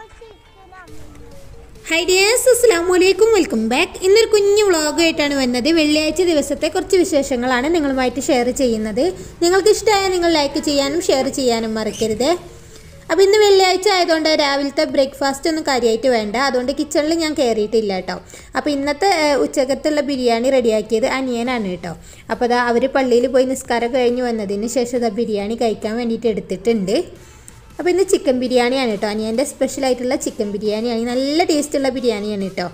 hi dears അസ്സാം വലൈക്കും welcome back ഇന്നൊരു കുഞ്ഞു വ്ളോഗായിട്ടാണ് വന്നത് വെള്ളിയാഴ്ച ദിവസത്തെ കുറച്ച് വിശേഷങ്ങളാണ് നിങ്ങളുമായിട്ട് ഷെയർ ചെയ്യുന്നത് നിങ്ങൾക്ക് ഇഷ്ടമായ നിങ്ങൾ ലൈക്ക് ചെയ്യാനും ഷെയർ ചെയ്യാനും മറക്കരുത് അപ്പോൾ ഇന്ന് വെള്ളിയാഴ്ച ആയതുകൊണ്ട് രാവിലത്തെ ബ്രേക്ക്ഫാസ്റ്റ് ഒന്നും കാര്യമായിട്ട് വേണ്ട അതുകൊണ്ട് കിച്ചണിൽ ഞാൻ കയറിയിട്ടില്ല കേട്ടോ അപ്പോൾ ഇന്നത്തെ ഏഹ്, ഉച്ചക്കത്തുള്ള ബിരിയാണി റെഡിയാക്കിയത് അനിയനാണ് കേട്ടോ അപ്പോൾ അതാ അവർ പള്ളിയിൽ പോയി നിസ്കാരം കഴിഞ്ഞ് വന്നതിന് ശേഷം ഇതാ ബിരിയാണി കഴിക്കാൻ വേണ്ടിയിട്ട് എടുത്തിട്ടുണ്ട് അപ്പോൾ ഇന്ന് ചിക്കൻ ബിരിയാണിയാണ് കേട്ടോ അനിയൻ്റെ സ്പെഷ്യൽ ആയിട്ടുള്ള ചിക്കൻ ബിരിയാണിയാണ് നല്ല ടേസ്റ്റുള്ള ബിരിയാണിയാണ് കേട്ടോ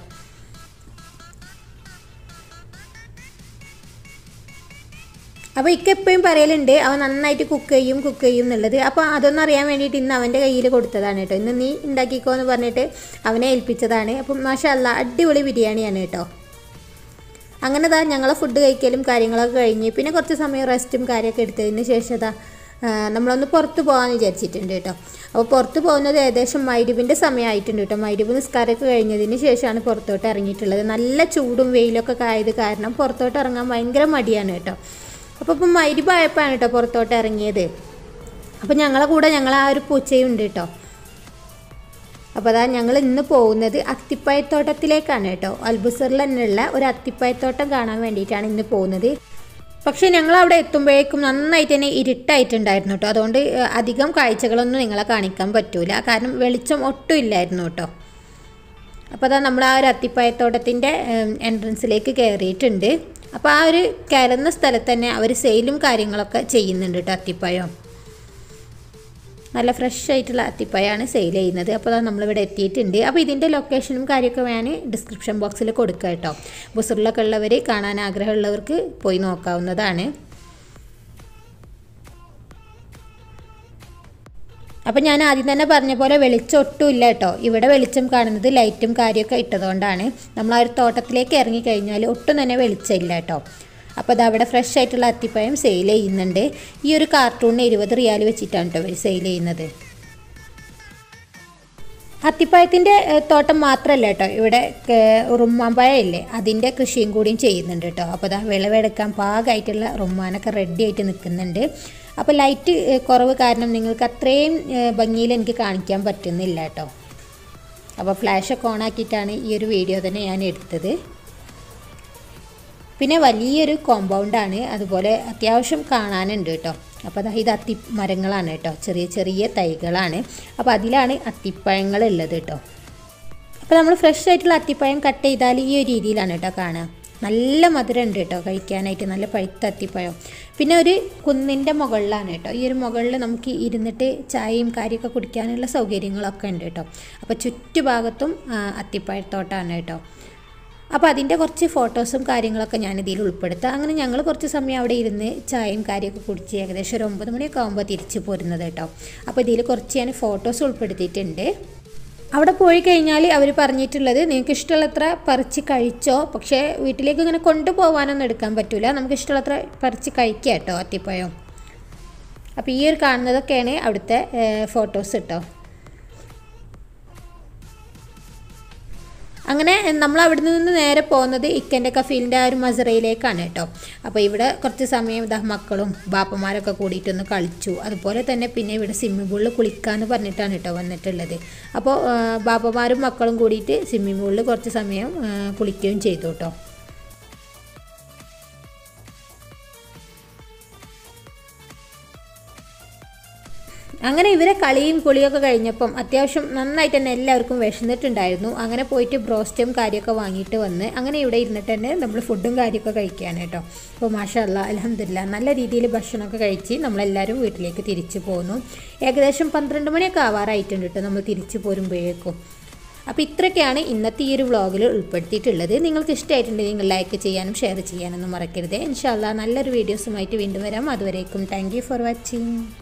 അപ്പോൾ ഇക്ക എപ്പോഴും പറയലുണ്ട് അവൻ നന്നായിട്ട് കുക്ക് ചെയ്യും കുക്ക് ചെയ്യും എന്നുള്ളത് അപ്പോൾ അതൊന്നും അറിയാൻ വേണ്ടിയിട്ട് ഇന്ന് അവൻ്റെ കയ്യിൽ കൊടുത്തതാണ് കേട്ടോ ഇന്ന് നീ ഉണ്ടാക്കിക്കോ എന്ന് പറഞ്ഞിട്ട് അവനെ ഏൽപ്പിച്ചതാണ് അപ്പം മാഷല്ല അടിപൊളി ബിരിയാണിയാണ് കേട്ടോ അങ്ങനെ ദാ ഞങ്ങളെ ഫുഡ് കഴിക്കലും കാര്യങ്ങളൊക്കെ കഴിഞ്ഞ് പിന്നെ കുറച്ച് സമയം റെസ്റ്റും കാര്യമൊക്കെ എടുത്തതിന് ശേഷം ദാ ആ, നമ്മളൊന്ന് പുറത്ത് പോകാമെന്ന് വിചാരിച്ചിട്ടുണ്ട് കേട്ടോ അപ്പോൾ പുറത്ത് പോകുന്നത് ഏകദേശം മൈരുവിൻ്റെ സമയമായിട്ടുണ്ട് കേട്ടോ മൈരുവ് നിസ്കാരമൊക്കെ കഴിഞ്ഞതിന് ശേഷമാണ് പുറത്തോട്ട് ഇറങ്ങിയിട്ടുള്ളത് നല്ല ചൂടും വെയിലൊക്കെ ആയത് കാരണം പുറത്തോട്ട് ഇറങ്ങാൻ ഭയങ്കര മടിയാണ് കേട്ടോ അപ്പോൾ ഇപ്പം മൈരുവായപ്പോഴാണ് കേട്ടോ പുറത്തോട്ട് ഇറങ്ങിയത് അപ്പോൾ ഞങ്ങളെ കൂടെ ഞങ്ങൾ ആ ഒരു പൂച്ചയും ഉണ്ട് കേട്ടോ അപ്പോൾ അതാ ഞങ്ങൾ ഇന്ന് പോകുന്നത് അത്തിപ്പഴത്തോട്ടത്തിലേക്കാണ് കേട്ടോ അൽബുസറിൽ തന്നെയുള്ള ഒരു അത്തിപ്പഴത്തോട്ടം കാണാൻ വേണ്ടിയിട്ടാണ് ഇന്ന് പോകുന്നത് പക്ഷേ ഞങ്ങൾ അവിടെ എത്തുമ്പോഴേക്കും നന്നായിട്ട് തന്നെ ഇരുട്ടായിട്ടുണ്ടായിരുന്നു കേട്ടോ അതുകൊണ്ട് ഏഹ്, അധികം കാഴ്ചകളൊന്നും നിങ്ങളെ കാണിക്കാൻ പറ്റൂല കാരണം വെളിച്ചം ഒട്ടും ഇല്ലായിരുന്നു കേട്ടോ അപ്പോൾ അതാ നമ്മൾ ആ ഒരു അത്തിപ്പഴത്തോട്ടത്തിൻ്റെ എൻട്രൻസിലേക്ക് കയറിയിട്ടുണ്ട് അപ്പോൾ ആ ഒരു കയറുന്ന സ്ഥലത്ത് തന്നെ അവർ സെയിലും കാര്യങ്ങളൊക്കെ ചെയ്യുന്നുണ്ട് കേട്ടോ അത്തിപ്പഴം നല്ല ഫ്രഷ് ആയിട്ടുള്ള അത്തിപ്പഴമാണ് സെയിൽ ചെയ്യുന്നത് അപ്പോൾ അതാ നമ്മളിവിടെ എത്തിയിട്ടുണ്ട് അപ്പോൾ ഇതിൻ്റെ ലൊക്കേഷനും കാര്യമൊക്കെ ഞാൻ ഡിസ്ക്രിപ്ഷൻ ബോക്സിൽ കൊടുക്കുക കേട്ടോ ബുസറിലൊക്കെ ഉള്ളവർ കാണാൻ ആഗ്രഹമുള്ളവർക്ക് പോയി നോക്കാവുന്നതാണ് അപ്പം ഞാൻ ആദ്യം തന്നെ പറഞ്ഞ പോലെ വെളിച്ചം ഒട്ടും ഇല്ല കേട്ടോ ഇവിടെ വെളിച്ചം കാണുന്നത് ലൈറ്റും കാര്യമൊക്കെ ഇട്ടതുകൊണ്ടാണ് നമ്മൾ ആ ഒരു തോട്ടത്തിലേക്ക് ഇറങ്ങിക്കഴിഞ്ഞാൽ ഒട്ടും തന്നെ വെളിച്ചമില്ല കേട്ടോ അപ്പോൾ അത് അവിടെ ഫ്രഷ് ആയിട്ടുള്ള അത്തിപ്പഴം സെയിൽ ചെയ്യുന്നുണ്ട് ഈ ഒരു കാർട്ടൂണിന് ഇരുപത് റിയാൽ വെച്ചിട്ടാണ് കേട്ടോ ഇവർ സെയിൽ ചെയ്യുന്നത് അത്തിപ്പഴത്തിൻ്റെ ഏഹ്, തോട്ടം മാത്രമല്ല കേട്ടോ ഇവിടെ റുമ്മാമ്പഴം ഇല്ലേ അതിൻ്റെ കൃഷിയും കൂടിയും ചെയ്യുന്നുണ്ട് കേട്ടോ അപ്പോൾ അതാ വിളവെടുക്കാൻ പാകമായിട്ടുള്ള റുമ്മാനൊക്കെ റെഡി ആയിട്ട് നിൽക്കുന്നുണ്ട് അപ്പോൾ ലൈറ്റ് ഏഹ്, കുറവ് കാരണം നിങ്ങൾക്ക് അത്രയും ഏഹ്, ഭംഗിയിൽ എനിക്ക് കാണിക്കാൻ പറ്റുന്നില്ല കേട്ടോ അപ്പോൾ ഫ്ലാഷൊക്കെ ഓണാക്കിയിട്ടാണ് ഈ ഒരു വീഡിയോ തന്നെ ഞാൻ എടുത്തത് പിന്നെ വലിയൊരു കോമ്പൗണ്ടാണ് അതുപോലെ അത്യാവശ്യം കാണാനുണ്ട് കേട്ടോ അപ്പോൾ അതാ ഇത് അത്തി മരങ്ങളാണ് കേട്ടോ ചെറിയ ചെറിയ തൈകളാണ് അപ്പോൾ അതിലാണ് അത്തിപ്പഴങ്ങൾ ഉള്ളത് കേട്ടോ അപ്പോൾ നമ്മൾ ഫ്രഷ് ആയിട്ടുള്ള അത്തിപ്പഴം കട്ട് ചെയ്താൽ ഈ ഒരു രീതിയിലാണ് കേട്ടോ കാണുക നല്ല മധുരം ഉണ്ട് കേട്ടോ കഴിക്കാനായിട്ട് നല്ല പഴുത്ത അത്തിപ്പഴം പിന്നെ ഒരു കുന്നിൻ്റെ മുകളിലാണ് കേട്ടോ ഈ ഒരു മുകളിൽ നമുക്ക് ഇരുന്നിട്ട് ചായയും കാര്യമൊക്കെ കുടിക്കാനുള്ള സൗകര്യങ്ങളൊക്കെ ഉണ്ട് കേട്ടോ അപ്പോൾ ചുറ്റുഭാഗത്തും ആ, അത്തിപ്പഴത്തോട്ടാണ് കേട്ടോ അപ്പോൾ അതിൻ്റെ കുറച്ച് ഫോട്ടോസും കാര്യങ്ങളൊക്കെ ഞാൻ ഇതിൽ ഉൾപ്പെടുത്താം അങ്ങനെ ഞങ്ങൾ കുറച്ച് സമയം അവിടെ ഇരുന്ന് ചായയും കാര്യമൊക്കെ കുടിച്ച് ഏകദേശം ഒരു ഒമ്പത് മണിയൊക്കെ ആകുമ്പോൾ തിരിച്ച് പോരുന്നത് കേട്ടോ അപ്പോൾ ഇതിൽ കുറച്ച് ഞാൻ ഫോട്ടോസ് ഉൾപ്പെടുത്തിയിട്ടുണ്ട് അവിടെ പോയി കഴിഞ്ഞാൽ അവർ പറഞ്ഞിട്ടുള്ളത് നിങ്ങൾക്ക് ഇഷ്ടമുള്ളത്ര പറിച്ച് കഴിച്ചോ പക്ഷേ വീട്ടിലേക്ക് ഇങ്ങനെ കൊണ്ടുപോകാനൊന്നും എടുക്കാൻ പറ്റില്ല നമുക്ക് ഇഷ്ടമുള്ളത്ര പറിച്ച് കഴിക്കാം കേട്ടോ അത്തിപ്പഴം അപ്പോൾ ഈ ഒരു കാണുന്നതൊക്കെയാണ് അവിടുത്തെ ഫോട്ടോസ് കേട്ടോ അങ്ങനെ നമ്മൾ അവിടെ നിന്ന് നേരെ പോകുന്നത് ഇക്കൻ്റെ കഫീലിൻ്റെ ആ ഒരു മസറയിലേക്കാണ് കേട്ടോ അപ്പോൾ ഇവിടെ കുറച്ച് സമയം ഇതാ മക്കളും ബാപ്പന്മാരൊക്കെ കൂടിയിട്ടൊന്ന് കളിച്ചു അതുപോലെ തന്നെ പിന്നെ ഇവിടെ സ്വിമ്മിംഗ് പൂളിൽ കുളിക്കാമെന്ന് പറഞ്ഞിട്ടാണ് കേട്ടോ വന്നിട്ടുള്ളത് അപ്പോൾ ആ, ബാപ്പന്മാരും മക്കളും കൂടിയിട്ട് സ്വിമ്മിംഗ് പൂളിൽ കുറച്ച് സമയം ആ, കുളിക്കുകയും ചെയ്തു കേട്ടോ അങ്ങനെ ഇവരെ കളിയും കുളിയൊക്കെ കഴിഞ്ഞപ്പം അത്യാവശ്യം നന്നായിട്ട് തന്നെ എല്ലാവർക്കും വിശന്നിട്ടുണ്ടായിരുന്നു അങ്ങനെ പോയിട്ട് ബ്രോസ്റ്റും കാര്യമൊക്കെ വാങ്ങിയിട്ട് വന്ന് അങ്ങനെ ഇവിടെ ഇരുന്നിട്ട് തന്നെ നമ്മൾ ഫുഡും കാര്യമൊക്കെ കഴിക്കാൻ കേട്ടോ അപ്പോൾ മാഷല്ല അലഹമില്ല നല്ല രീതിയിൽ ഭക്ഷണമൊക്കെ കഴിച്ച് നമ്മളെല്ലാവരും വീട്ടിലേക്ക് തിരിച്ചു പോന്നു ഏകദേശം പന്ത്രണ്ട് മണിയൊക്കെ ആവാറായിട്ടുണ്ട് കേട്ടോ നമ്മൾ തിരിച്ചു പോരുമ്പോഴേക്കും അപ്പോൾ ഇത്രയൊക്കെയാണ് ഇന്നത്തെ ഈ ഒരു വ്ളോഗിൽ ഉൾപ്പെടുത്തിയിട്ടുള്ളത് നിങ്ങൾക്ക് ഇഷ്ടമായിട്ടുണ്ടെങ്കിൽ നിങ്ങൾ ലൈക്ക് ചെയ്യാനും ഷെയർ ചെയ്യാനൊന്നും മറക്കരുത് ഇൻഷാല്ല നല്ലൊരു വീഡിയോസുമായിട്ട് വീണ്ടും വരാം അതുവരേക്കും താങ്ക് യു ഫോർ വാച്ചിങ്